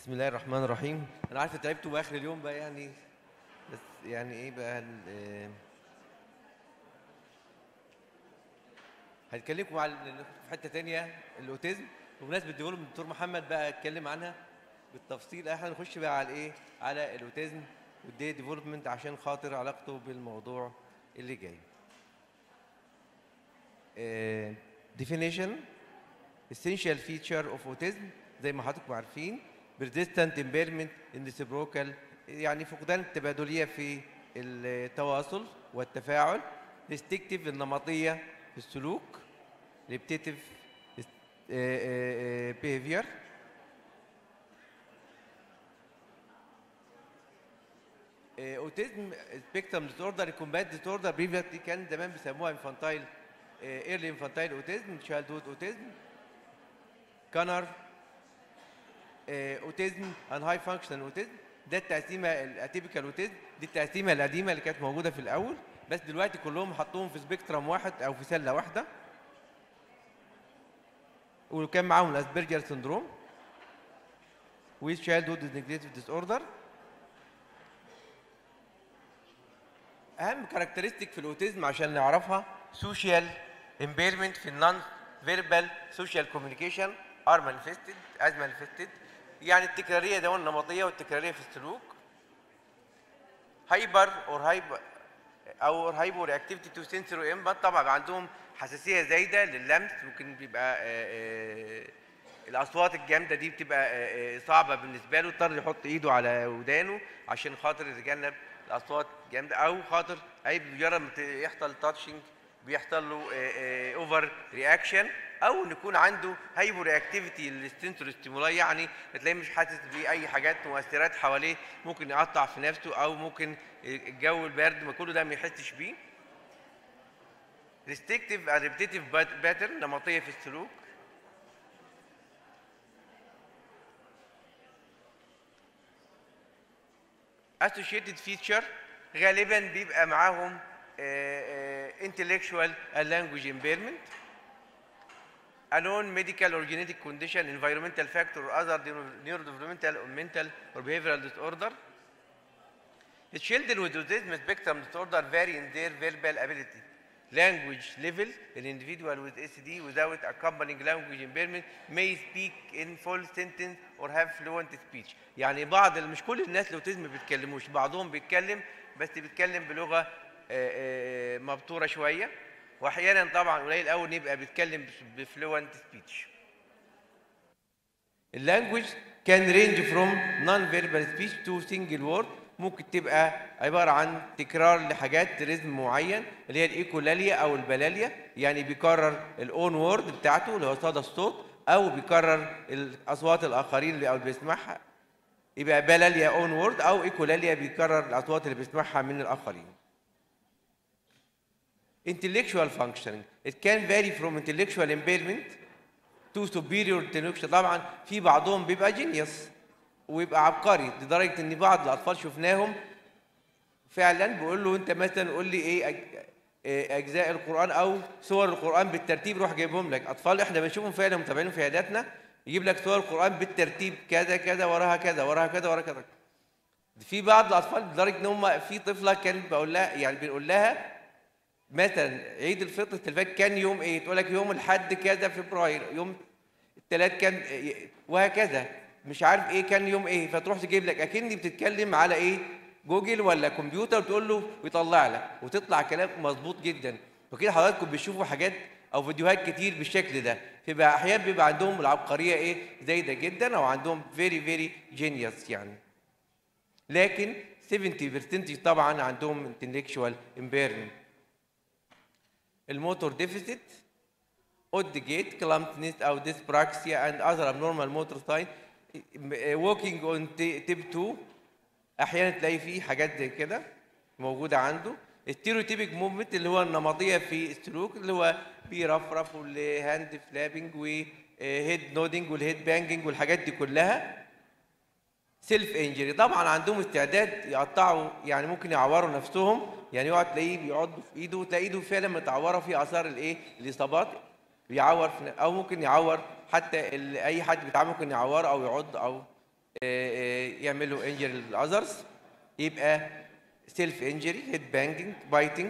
بسم الله الرحمن الرحيم انا عارف تعبتوا اخر اليوم بقى يعني بس يعني ايه بقى ال- آه، هنكلمكم على ال- في حته تانية الاوتيزم بمناسبه ديفلوبمنت الدكتور محمد بقى اتكلم عنها بالتفصيل احنا نخش بقى على ايه على الاوتيزم والدي ديفلوبمنت عشان خاطر علاقته بالموضوع اللي جاي آه، definition essential feature of autism زي ما حضراتكم عارفين persistent impairment in reciprocal يعني فقدان التبادلية في التواصل والتفاعل distinctive النمطية في السلوك repetitive آه، آه، آه، behavior اوتيزم سبيكترم ديسوردر كومبات ديسوردر بريفيتلي كان زمان بيسموها انفانتايل ايرلي انفانتايل اوتيزم تشايلد هود اوتيزم كانر اوتيزم ان هاي فانكشنال اوتيزم ده التقسيمه الاتيبيكال اوتيزم دي التقسيمه القديمه اللي كانت موجوده في الاول بس دلوقتي كلهم حطوهم في سبيكترم واحد او في سله واحده وكان معاهم الاسبرجر سندروم with childhood neglective disorder اهم كاركترستيك في الاوتيزم عشان نعرفها سوشيال امبيرمنت في النون فيربال سوشيال كوميونيكيشن ار مانيفستد از مانيفستد يعني التكراريه ده والنمطيه والتكراريه في السلوك هايبر اور هايبر او هايبو رياكتيفيتي تو سنسوري انبات طبعا عندهم حساسيه زايده لللمس ممكن بيبقى آه، آه، الاصوات الجامده دي بتبقى آه، آه، صعبه بالنسبه له يضطر يحط ايده على ودانه عشان خاطر يتجنب الاصوات الجامده او خاطر اي مجرد ما ت- يحصل تاتشنج بيحصل له اوفر رياكشن او ان يكون عنده هايبو رياكتيفيتي للسنسور ستيمولاي يعني تلاقيه مش حاسس باي حاجات مؤثرات حواليه ممكن يقطع في نفسه او ممكن الجو البارد ما كله ده ما يحسش بيه ريستريكتيف ريبتيتيف باترن نمطيه في السلوك associated feature غالبا بيبقى معاهم آه، آه، intellectual and language impairment a non-medical or genetic condition environmental factor or other neurodevelopmental or mental or behavioral disorder The children with autism spectrum disorder vary in their verbal ability language level an individual with ACD without accompanying language impairment may speak in full sentence or have fluent speech يعني بعض مش كل الناس الاوتيزم ما بيتكلموش بعضهم بيتكلم بس بيتكلم بلغه آه، آه، مبتوره شويه واحيانا طبعا قليل قوي نبقى بيتكلم بفلوينت سبيتش اللانجوج كان رينج فروم نون فيربال سبيتش تو سنجل وورد ممكن تبقى عباره عن تكرار لحاجات ريزم معين اللي هي الايكولاليا او البلاليا يعني بيكرر الاون وورد بتاعته اللي هو صدى الصوت او بيكرر الاصوات الاخرين اللي او بيسمعها يبقى بلاليا اون وورد او ايكولاليا بيكرر الاصوات اللي بيسمعها من الاخرين intellectual functioning it can vary from intellectual impairment to superior intellectual طبعا في بعضهم بيبقى جينيوس ويبقى عبقري لدرجه ان بعض الاطفال شفناهم فعلا بيقول له انت مثلا قول لي ايه أج- إيه اجزاء القران او سور القران بالترتيب روح جايبهم لك اطفال احنا بنشوفهم فعلا متابعين في عياداتنا يجيب لك سور القران بالترتيب كذا كذا وراها كذا وراها كذا وراها كذا في بعض الاطفال لدرجه ان هم في طفله كانت بقول لها يعني بنقول لها مثلا عيد الفطر اللي فات كان يوم ايه تقول لك يوم الاحد كذا فبراير يوم الثلاث كان إيه؟ وهكذا مش عارف ايه كان يوم ايه فتروح تجيب لك اكني بتتكلم على ايه جوجل ولا كمبيوتر وتقول له ويطلع لك وتطلع كلام مظبوط جدا وكده حضراتكم بتشوفوا حاجات او فيديوهات كتير بالشكل ده فيبقى احيانا بيبقى عندهم العبقريه ايه زايده جدا او عندهم فيري فيري جينيوس يعني لكن 70% طبعا عندهم intellectual impairment الموتور ديفيسيت اود جيت كلامتنس او ديسبراكسيا اند اذر abnormal motor sign walking on تيب 2 احيانا تلاقي فيه حاجات زي كده موجوده عنده الستيreotypic موفمنت اللي هو النمطيه في السلوك اللي هو بيرفرف والهاند فلابنج وهيد نودنج والهيد بانجنج والحاجات دي كلها سيلف انجري طبعا عندهم استعداد يقطعوا يعني ممكن يعوروا نفسهم يعني يقعد تلاقيه بيعض في ايده وتلاقي ايده فعلا متعوره في اثار الايه الاصابات بيعور في او ممكن يعور حتى ال- اي حد بيتعامل ممكن يعوره او يعض او يعملوا انجري للاذرز يبقى سيلف انجري هيد بانجنج بايتنج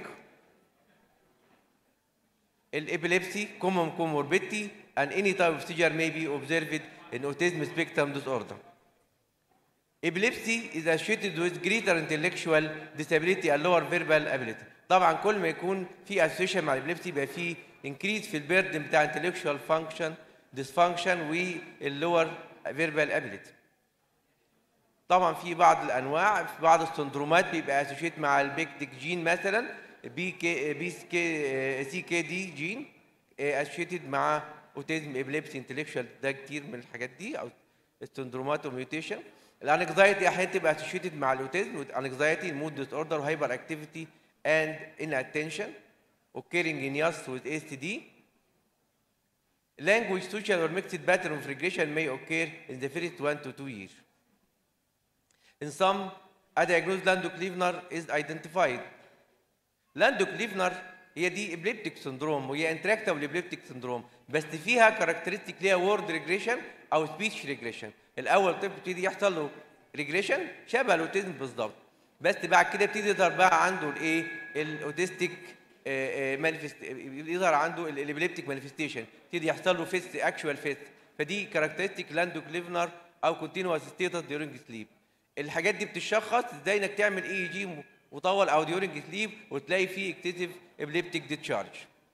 الابيليبسي common comorbidity and any type of seizure may be observed in autism spectrum disorder. Epilepsy is associated with greater intellectual disability and lower verbal ability. طبعا كل ما يكون في association مع الابيليبسي يبقى في increase في البيردن بتاع intellectual function dysfunction واللور verbal ability. طبعا في بعض الانواع في بعض السندرومات بيبقى اسوشيت مع البيكتيك جين مثلا بي كي بي كي سي كي دي جين اسوشيتد مع اوتيزم ابليبسي انتلكشوال ده كتير من الحاجات دي او السندرومات وميوتيشن الانكزايتي احيانا تبقى اسوشيتد مع الاوتيزم انكزايتي مود ديس اوردر هايبر اكتيفيتي اند ان اتنشن occurring in youth with ASD language social or mixed pattern of regression may occur in the first one to two years In some, a diagnosed Landau-Kleffner is identified. Landau-Kleffner هي دي ابليبتيك سندروم وهي انتراكتابل ابليبتيك سندروم بس فيها كاركترستيك ليها وورد ريجريشن او سبيتش ريجريشن الاول طفل يبتدي يحصل له ريجريشن شبه الاوتيزم بالظبط بس بعد كده يبتدي يظهر بقى عنده الايه الاوتيستيك مانيفست يظهر عنده الابليبتيك مانيفستيشن يبتدي يحصل له فيست اكشوال فيست فدي كاركترستيك لاندو كليفنر او كونتينوس ستيتس ديورنج سليب الحاجات دي بتشخص ازاي انك تعمل اي جي مطول او ديورنج سليب وتلاقي فيه اكتسيف ابليبتيك ديتشارج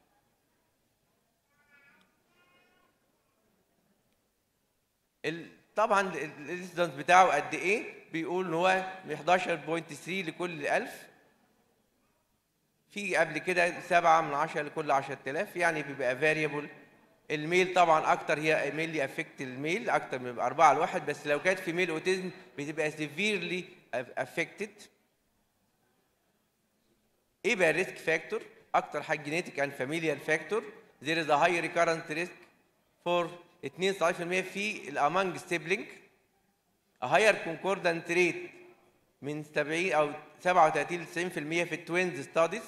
طبعا الانسيدنس بتاعه قد ايه بيقول ان هو 11.3 لكل 1000 في قبل كده 7 من 10 لكل 10000 يعني بيبقى فاريبل الميل طبعا اكتر هي ميل افكت الميل اكتر من 4 لواحد بس لو كانت في ميل اوتيزم بتبقى سيفيرلي افكتد ايه بقى الريسك فاكتور اكتر حاجه جينيتيك اند فاميليال فاكتور there is a high recurrent risk for 72% في الامونج سيبلينج a higher concordant rate من 70 او 37 ل 90% في التوينز ستاديز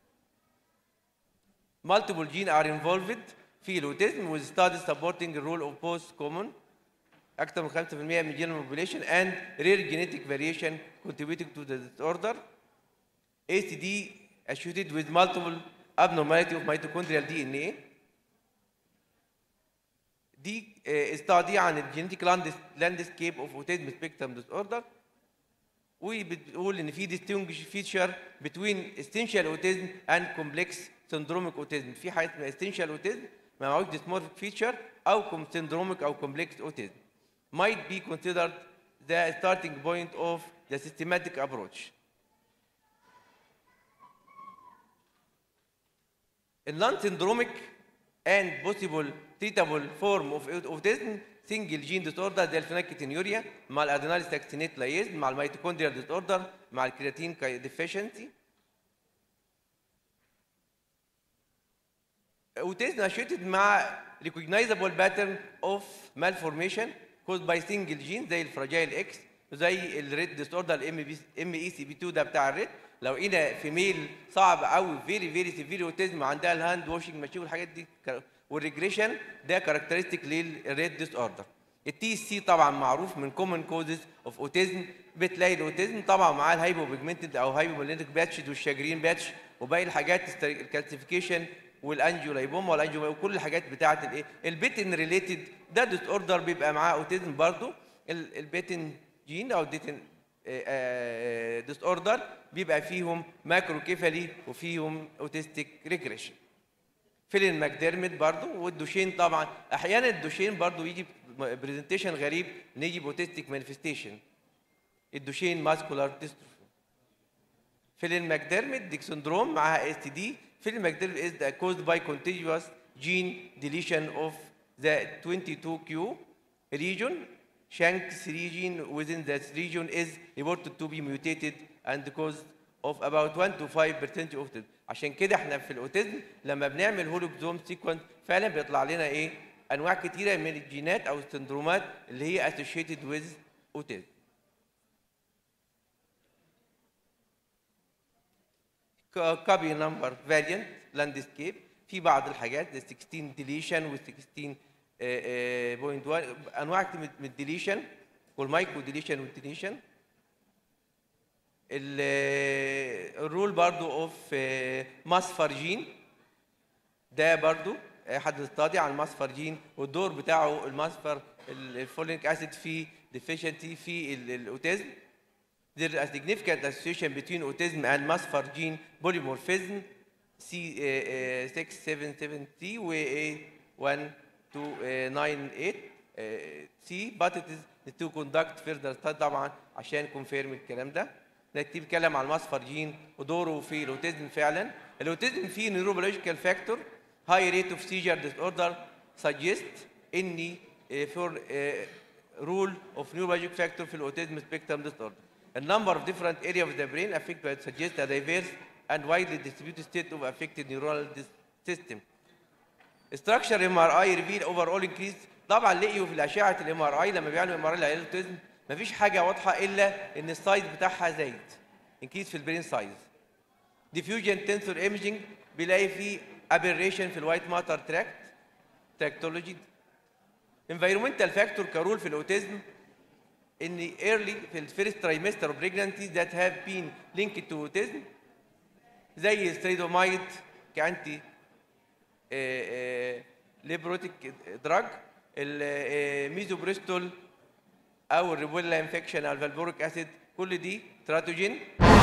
multiple gene are involved في الاوتيزم with studies supporting the role of both common اكثر من 5% من general population and rare genetic variation contributing to the disorder ACD associated with multiple abnormality of mitochondrial DNA دي استادي عن الجينيتيك لاندسكيب اوف اوتيزم سبيكترم ديس اوردر وبتقول ان في distinguish feature between essential autism and complex syndromic autism في حاجه اسمها essential autism ما معهوش dysmorphic feature او syndromic او complex autism might be considered the starting point of the systematic approach non-syndromic and possible treatable form of autism single gene disorder زي الفيناكتينيوريا مع الادينال ساكسينيت لايز مع الميتوكوندريال ديسوردر مع الكرياتين ديفيشنسي autism associated مع recognizable pattern of malformation caused by single gene زي الفراجايل اكس زي الريد ديسوردر الام بي ام اي سي بي 2 ده بتاع الريد لو لقينا في ميل صعب قوي فيري فيري سيفير اوتيزم عندها الهاند واشنج ماشين والحاجات دي والريجريشن ده كاركترستيك للريد ديس اوردر التي سي طبعا معروف من كومن كوزز اوف اوتيزم بتلاقي الاوتيزم طبعا معاه الهايبو بيجمنتد او هايبو بلينتك باتش والشاجرين باتش وباقي الحاجات الكالسيفيكيشن والانجيولايبوما والانجيو وكل الحاجات بتاعه الايه البيتن ريليتد ده ديس اوردر بيبقى معاه اوتيزم برضو البيتن جين او ديتن ديس اوردر بيبقى فيهم ماكرو كيفالي وفيهم اوتيستيك ريجريشن فيلين ماكديرمت برضو والدوشين طبعا احيانا الدوشين برضو يجي برزنتيشن غريب نيجي باوتيستيك مانيفستيشن الدوشين ماسكولار ديستروفي فيلين ماكديرمت ديك سندروم معاها اس تي دي فيلين ماكديرمت از caused by contiguous gene deletion of the 22q region Shanks region within that region is reported to be mutated and cause of about 1 to 5% of the عشان كده احنا في الاوتيزم لما بنعمل هولوكزوم سيكونس فعلا بيطلع لنا ايه انواع كتيره من الجينات او السندرومات اللي هي associated with autism كوبي نمبر فاريانت لاندسكيب في بعض الحاجات زي 16 ديليشن و 16 بوينت 1 انواع من الديليشن والمايكرو ديليشن والديليشن الرول برضو اوف ماسفرجين ده برضو حد استادي عن الماسفرجين والدور بتاعه الماسفر الفولينيك اسيد في deficiency في ال- الاوتيزم There is a significant association between autism and musfar gene polymorphism C677T و A1298C but it is to conduct further study طبعا عشان كونفيرم الكلام ده نكتب بيتكلم عن المصفر جين ودوره في الاوتيزم فعلا الاوتيزم فيه نيوروبيولوجيكال فاكتور هاي ريت اوف سيجر ديس اوردر سجست اني فور rule of neurologic factor في الاوتيزم spectrum disorder. A number of different areas of the brain affected by it suggest a diverse and widely distributed state of affected neural dis- system. Structure MRI reveal overall increase طبعا لقيوا في الاشعه الام ار اي لما بيعملوا ام ار اي لعيال الاوتيزم مفيش حاجه واضحه الا ان السايز بتاعها زايد انكريز في البرين سايز ديفيوجن تنسور ايمجنج بيلاقي فيه ابيريشن في الوايت ماتر تراكت تراكتولوجي environmental factor كرول في الاوتيزم ان early في الفيرست trimester of pregnancy that have been linked to autism زي ستريدومايد كانتي ليبروتيك دراج الميزوبريستول او الريبولا انفكشن او الفالبوريك اسيد كل دي تراتوجين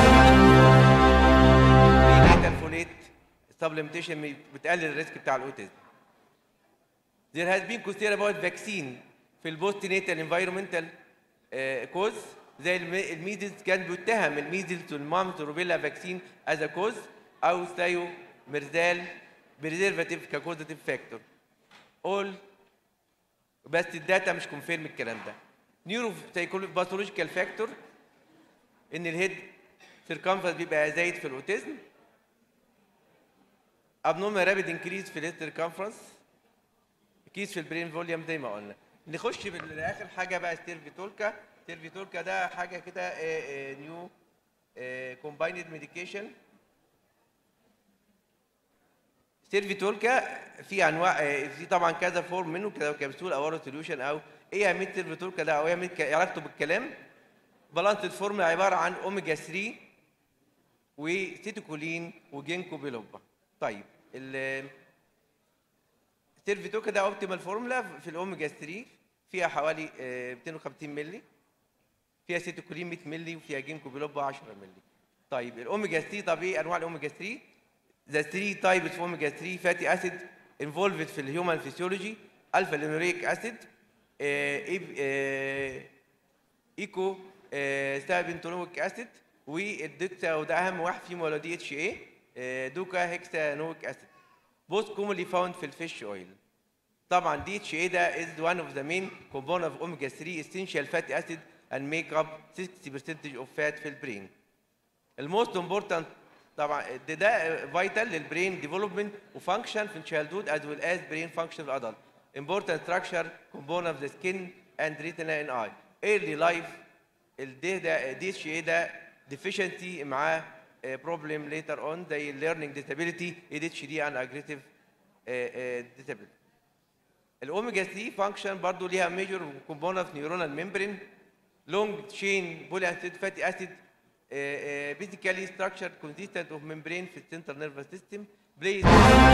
الفوليت سبلمنتيشن بتقلل الريسك بتاع الاوتيزم There has been considered about vaccine في البوست نيتال انفايرمنتال كوز زي الم- الميزلز كان بيتهم الميزلز والمامز والروبيلا فاكسين از كوز او ستايو مرزال بريزرفاتيف ككوزاتيف فاكتور اول بس الداتا مش كونفيرم الكلام ده نيورو باثولوجيكال فاكتور ان الهيد سيركمفرنس بيبقى زايد في الاوتيزم abnormal rapid increase في الهيد سيركمفرنس كيس في البرين فوليوم زي ما قلنا نخش بالاخر حاجه بقى ستيرفيتولكا ستيرفيتولكا ده حاجه كده نيو كومبايند ميديكيشن ستيرفيتولكا في انواع آه، في طبعا كذا فورم منه كده كبسول او اورو سوليوشن او ايه اهميه ستيرفيتولكا ده او ايه اهميه ك- علاقته بالكلام بالانس فورم عباره عن اوميجا 3 وسيتوكولين وجينكو بيلوبا طيب ال سيرفيتوكا ده اوبتيمال فورمولا في الاوميجا 3 فيها حوالي آه، 250 مللي فيها سيتوكولين 100 مللي وفيها جينكو بيلوبا 10 مللي طيب الاوميجا 3 طب ايه انواع الاوميجا 3 ذا 3 تايبس في اوميجا 3 فاتي اسيد انفولفد في الهيومن فيسيولوجي الفا لينوريك اسيد ايكو ستابنتونويك اسيد والدوكتا وده اهم واحد فيهم هو دي اتش اي دوكا هيكسانويك اسيد both commonly found في الفيش اويل طبعا دي اتش اي ده is one of the main component of omega 3 essential fatty acid and make up 60% of fat في البرين الموست امبورتنت طبعا ده ده فيتال للبرين ديفلوبمنت وفانكشن في الشايلدود از ويل از برين فانكشن في الادلت important structure component of the skin and retina and eye early life الدي ده دي اتش اي ده deficiency معاه بروبلم later on زي learning disability ADHD and aggressive آه، آه، disability الاوميجا 3 فانكشن برضو ليها ميجور كومبوننت في نيورونال ميمبرين لونج تشين بولي اسيد فاتي اسيد بيزيكالي ستراكشر كونسيستنت اوف ميمبرين في السنترال نيرفس سيستم بلايز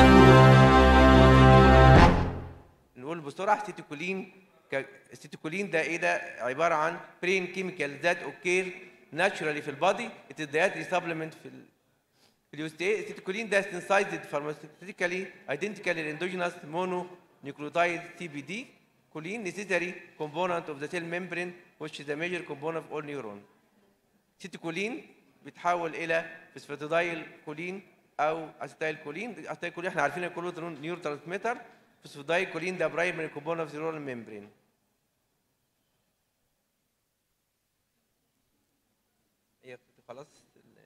نقول بسرعه سيتيكولين ك- السيتيكولين ده ايه ده عباره عن برين كيميكال ذات اوكير ناتشرالي في البادي ات دايتري سبلمنت في ال اليوستي السيتيكولين ده synthesized pharmaceutically identical للاندوجينوس مونو نيوكليوتايد سي بي دي كولين necessary component of the cell membrane which is a major component of all neuron سيتيكولين بيتحول الى فوسفاتيدايل كولين او اسيتايل كولين اسيتايل كولين احنا عارفين ان كله نيورو ترانسميتر فوسفاتيدايل كولين ده برايمري كومبوننت اوف neuronal membrane هي خلاص ال-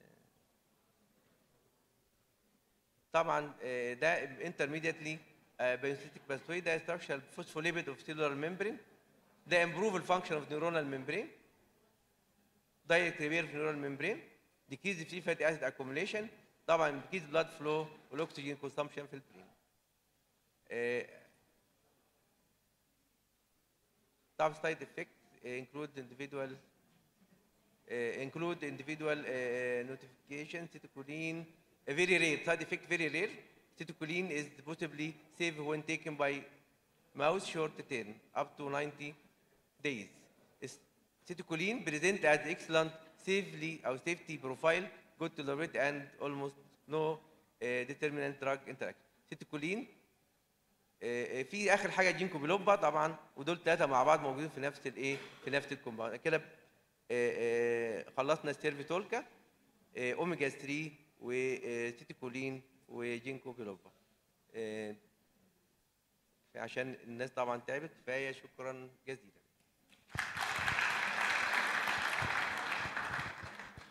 طبعا آه، ده انترميديتلي بيوسيتيك باثوي ده ستراكشر فوسفوليبيد اوف سيلولار ميمبرين ده امبروف الفانكشن اوف نيورونال ميمبرين دايركت ريبير في نيورال ميمبرين ديكيز فري فاتي اسيد اكوميليشن طبعا ديكيز بلاد فلو والاكسجين كونسامشن في البرين آه، طبعا سايد افكت include individual uh, include individual uh, notification citicoline a very rare side effect very rare citicoline is possibly safe when taken by mouse short term up to 90 days Is- citicoline present as excellent safely or safety profile good tolerate and almost no uh, determinant drug interaction citicoline آه، في اخر حاجه جينكو بلوبا طبعا ودول ثلاثه مع بعض موجودين في نفس الايه في نفس الكومباوند كده آه، آه، خلصنا السيرفيتولكا آه، اوميجا 3 وسيتيكولين وجينكو بلوبا آه، عشان الناس طبعا تعبت كفايه شكرا جزيلا